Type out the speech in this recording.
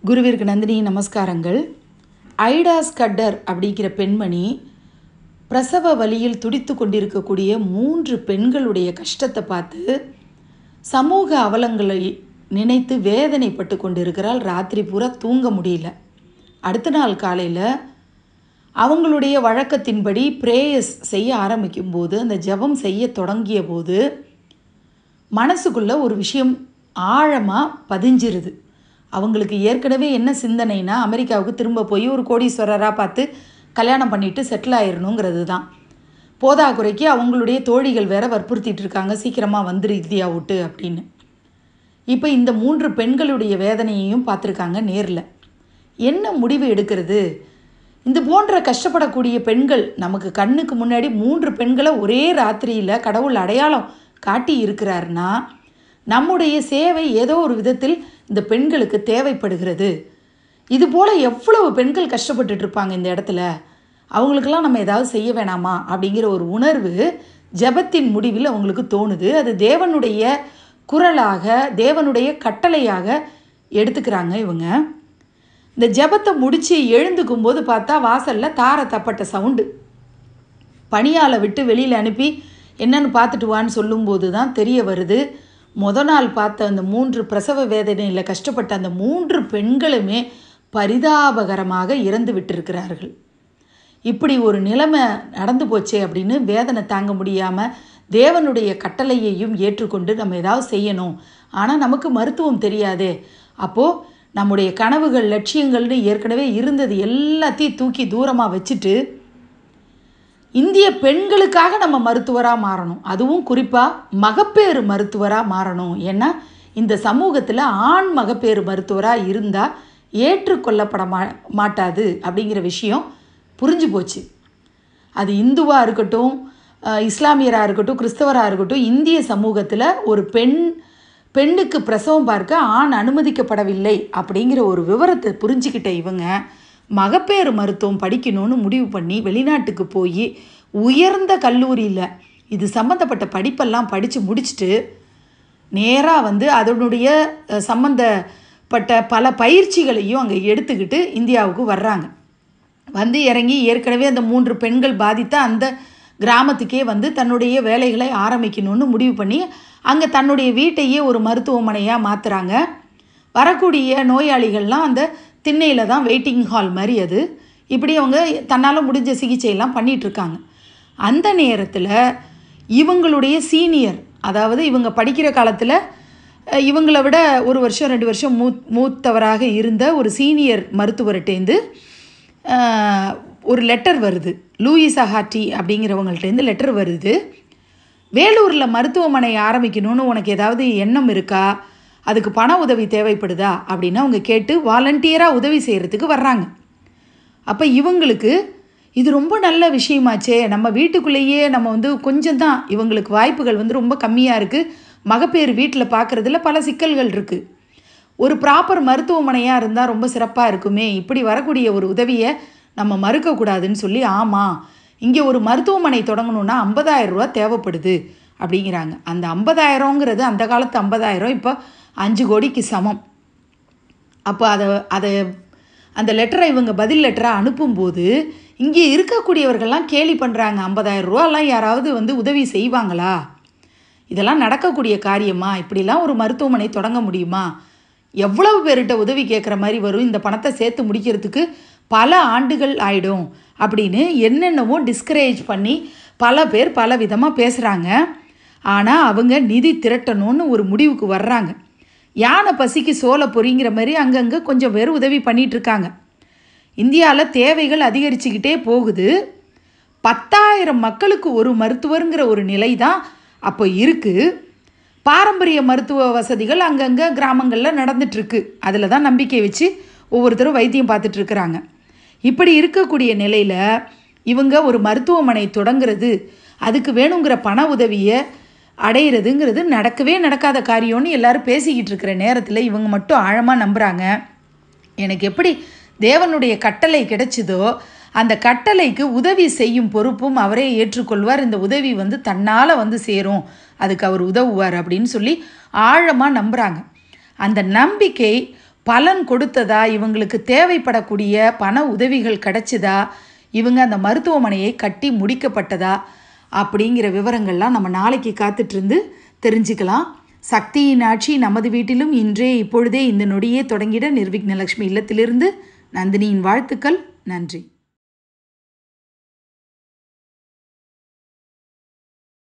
குருவிற்கு நந்தினி நமஸ்காரங்கள் ஐடா ஸ்கட்டர் அப்படிங்கிற பெண்மணி பிரசவ வலியில் துடித்து கொண்டிருக்கக்கூடிய மூன்று பெண்களுடைய கஷ்டத்தை பார்த்து சமூக அவலங்களை நினைத்து வேதனைப்பட்டு கொண்டிருக்கிறாள் ராத்திரி பூரா தூங்க முடியல அடுத்த நாள் காலையில் அவங்களுடைய வழக்கத்தின்படி பிரேயர்ஸ் செய்ய ஆரம்பிக்கும் போது அந்த ஜெபம் செய்ய தொடங்கிய போது மனசுக்குள்ளே ஒரு விஷயம் ஆழமாக பதிஞ்சிருது அவங்களுக்கு ஏற்கனவே என்ன சிந்தனைனா அமெரிக்காவுக்கு திரும்ப போய் ஒரு கோடீஸ்வரராக பார்த்து கல்யாணம் பண்ணிட்டு செட்டில் ஆயிடணுங்கிறது தான் போதாக்குறைக்கு அவங்களுடைய தோழிகள் வேற வற்புறுத்திட்டு இருக்காங்க சீக்கிரமாக வந்துரு இந்தியா விட்டு அப்படின்னு இப்போ இந்த மூன்று பெண்களுடைய வேதனையையும் பார்த்துருக்காங்க நேரில் என்ன முடிவு எடுக்கிறது இந்த போன்ற கஷ்டப்படக்கூடிய பெண்கள் நமக்கு கண்ணுக்கு முன்னாடி மூன்று பெண்களை ஒரே ராத்திரியில் கடவுள் அடையாளம் காட்டி இருக்கிறாருன்னா நம்முடைய சேவை ஏதோ ஒரு விதத்தில் இந்த பெண்களுக்கு தேவைப்படுகிறது இது போல் எவ்வளவு பெண்கள் கஷ்டப்பட்டுட்டு இருப்பாங்க இந்த இடத்துல அவங்களுக்கெல்லாம் நம்ம ஏதாவது செய்ய வேணாமா அப்படிங்கிற ஒரு உணர்வு ஜெபத்தின் முடிவில் அவங்களுக்கு தோணுது அது தேவனுடைய குரலாக தேவனுடைய கட்டளையாக எடுத்துக்கிறாங்க இவங்க இந்த ஜெபத்தை முடித்து எழுந்துக்கும் போது பார்த்தா வாசலில் தார தப்பட்ட சவுண்டு பணியாளை விட்டு வெளியில் அனுப்பி என்னன்னு பார்த்துட்டு வான்னு சொல்லும்போது தான் தெரிய வருது முத நாள் பார்த்த அந்த மூன்று பிரசவ வேதனையில் கஷ்டப்பட்ட அந்த மூன்று பெண்களுமே பரிதாபகரமாக இறந்து விட்டிருக்கிறார்கள் இப்படி ஒரு நிலைமை நடந்து போச்சே அப்படின்னு வேதனை தாங்க முடியாமல் தேவனுடைய கட்டளையையும் ஏற்றுக்கொண்டு நம்ம ஏதாவது செய்யணும் ஆனால் நமக்கு மருத்துவம் தெரியாதே அப்போது நம்முடைய கனவுகள் லட்சியங்கள்னு ஏற்கனவே இருந்தது எல்லாத்தையும் தூக்கி தூரமாக வச்சுட்டு இந்திய பெண்களுக்காக நம்ம மருத்துவராக மாறணும் அதுவும் குறிப்பாக மகப்பேறு மருத்துவராக மாறணும் ஏன்னா இந்த சமூகத்தில் ஆண் மகப்பேறு மருத்துவராக இருந்தால் ஏற்றுக்கொள்ளப்பட மா மாட்டாது அப்படிங்கிற விஷயம் புரிஞ்சு போச்சு அது இந்துவாக இருக்கட்டும் அஹ், இஸ்லாமியராக இருக்கட்டும் கிறிஸ்தவராக இருக்கட்டும் இந்திய சமூகத்தில் ஒரு பெண் பெண்ணுக்கு பிரசவம் பார்க்க ஆண் அனுமதிக்கப்படவில்லை அப்படிங்கிற ஒரு விவரத்தை புரிஞ்சுக்கிட்ட இவங்க மகப்பேறு மருத்துவம் படிக்கணும்னு முடிவு பண்ணி வெளிநாட்டுக்கு போய் உயர்ந்த கல்லூரியில் இது சம்மந்தப்பட்ட படிப்பெல்லாம் படித்து முடிச்சுட்டு நேராக வந்து அதனுடைய அஹ், சம்மந்தப்பட்ட பல பயிற்சிகளையும் அங்கே எடுத்துக்கிட்டு இந்தியாவுக்கு வர்றாங்க வந்து இறங்கி ஏற்கனவே அந்த மூன்று பெண்கள் பாதித்த அந்த கிராமத்துக்கே வந்து தன்னுடைய வேலைகளை ஆரம்பிக்கணும்னு முடிவு பண்ணி அங்கே தன்னுடைய வீட்டையே ஒரு மருத்துவமனையாக மாற்றுறாங்க வரக்கூடிய நோயாளிகள்லாம் அந்த திண்ணையில் தான் வெயிட்டிங் ஹால் மாதிரி அது இப்படி அவங்க தன்னால் முடிஞ்ச சிகிச்சையெல்லாம் பண்ணிட்டு இருக்காங்க அந்த நேரத்தில் இவங்களுடைய சீனியர் அதாவது இவங்க படிக்கிற காலத்தில் அஹ், இவங்கள விட ஒரு வருஷம் ரெண்டு வருஷம் மூ மூத்தவராக இருந்த ஒரு சீனியர் மருத்துவர்கிட்டேருந்து ஆஹ், ஒரு லெட்டர் வருது லூயிசா ஹாட்டி அப்படிங்கிறவங்கள்ட்டேருந்து லெட்டர் வருது வேலூரில் மருத்துவமனை ஆரம்பிக்கணும்னு உனக்கு ஏதாவது எண்ணம் இருக்கா அதுக்கு பண உதவி தேவைப்படுதா அப்படின்னு அவங்க கேட்டு வாலண்டியராக உதவி செய்கிறதுக்கு வர்றாங்க அப்போ இவங்களுக்கு இது ரொம்ப நல்ல விஷயமாச்சே நம்ம வீட்டுக்குள்ளேயே நம்ம வந்து கொஞ்சம் தான் இவங்களுக்கு வாய்ப்புகள் வந்து ரொம்ப கம்மியாக இருக்குது மகப்பேறு வீட்டில் பார்க்குறதுல பல சிக்கல்கள் இருக்குது ஒரு ப்ராப்பர் மருத்துவமனையாக இருந்தால் ரொம்ப சிறப்பாக இருக்குமே இப்படி வரக்கூடிய ஒரு உதவியை நம்ம மறுக்கக்கூடாதுன்னு சொல்லி ஆமாம் இங்கே ஒரு மருத்துவமனை தொடங்கணுன்னா 50000 ரூபா தேவைப்படுது அப்படிங்கிறாங்க அந்த ஐம்பதாயிரங்கிறது அந்த காலத்து ஐம்பதாயிரம் இப்போ அஞ்சு கோடிக்கு சமம் அப்போ அதை அதை அந்த லெட்டரை இவங்க பதில் லெட்டராக அனுப்பும்போது இங்கே இருக்கக்கூடியவர்கள்லாம் கேலி பண்ணுறாங்க ஐம்பதாயிரம் ரூபாலாம் யாராவது வந்து உதவி செய்வாங்களா இதெல்லாம் நடக்கக்கூடிய காரியமா இப்படிலாம் ஒரு மருத்துவமனை தொடங்க முடியுமா எவ்வளவு பேர்கிட்ட உதவி கேட்குற மாதிரி வரும் இந்த பணத்தை சேர்த்து முடிக்கிறதுக்கு பல ஆண்டுகள் ஆயிடும் அப்படின்னு என்னென்னவோ டிஸ்கரேஜ் பண்ணி பல பேர் பல விதமாக பேசுகிறாங்க ஆனால் அவங்க நிதி திரட்டணும்னு ஒரு முடிவுக்கு வர்றாங்க யானை பசிக்கு சோலை பொறிங்கிற மாதிரி அங்கங்கே கொஞ்சம் பேர் உதவி பண்ணிட்டு இருக்காங்க இந்தியாவில் தேவைகள் அதிகரிச்சுக்கிட்டே போகுது பத்தாயிரம் மக்களுக்கு ஒரு மருத்துவருங்கிற ஒரு நிலை தான் அப்போ இருக்குது பாரம்பரிய மருத்துவ வசதிகள் அங்கங்கே கிராமங்களில் நடந்துட்டுருக்கு அதில் தான் நம்பிக்கை வச்சு ஒவ்வொருத்தரும் வைத்தியம் பார்த்துட்டு இருக்கிறாங்க இப்படி இருக்கக்கூடிய நிலையில் இவங்க ஒரு மருத்துவமனை தொடங்குறது அதுக்கு வேணுங்கிற பண உதவியை அடையிறதுங்கிறது நடக்கவே நடக்காத காரியம்னு எல்லாரும் பேசிக்கிட்டு இருக்கிற நேரத்தில் இவங்க மட்டும் ஆழமாக நம்புகிறாங்க எனக்கு எப்படி தேவனுடைய கட்டளை கிடைச்சதோ அந்த கட்டளைக்கு உதவி செய்யும் பொறுப்பும் அவரே ஏற்றுக்கொள்வார் இந்த உதவி வந்து தன்னால் வந்து சேரும் அதுக்கு அவர் உதவுவார் அப்படின்னு சொல்லி ஆழமாக நம்புகிறாங்க அந்த நம்பிக்கை பலன் கொடுத்ததா இவங்களுக்கு தேவைப்படக்கூடிய பண உதவிகள் கிடைச்சதா இவங்க அந்த மருத்துவமனையை கட்டி முடிக்கப்பட்டதா அப்படிங்கிற விவரங்கள்லாம் நம்ம நாளைக்கு காத்துட்டு இருந்து தெரிஞ்சுக்கலாம் சக்தியின் ஆட்சி நமது வீட்டிலும் இன்றே இப்பொழுதே இந்த நொடியே தொடங்கிட நிர்விக்னலக்ஷ்மி இல்லத்திலிருந்து நந்தினியின் வாழ்த்துக்கள் நன்றி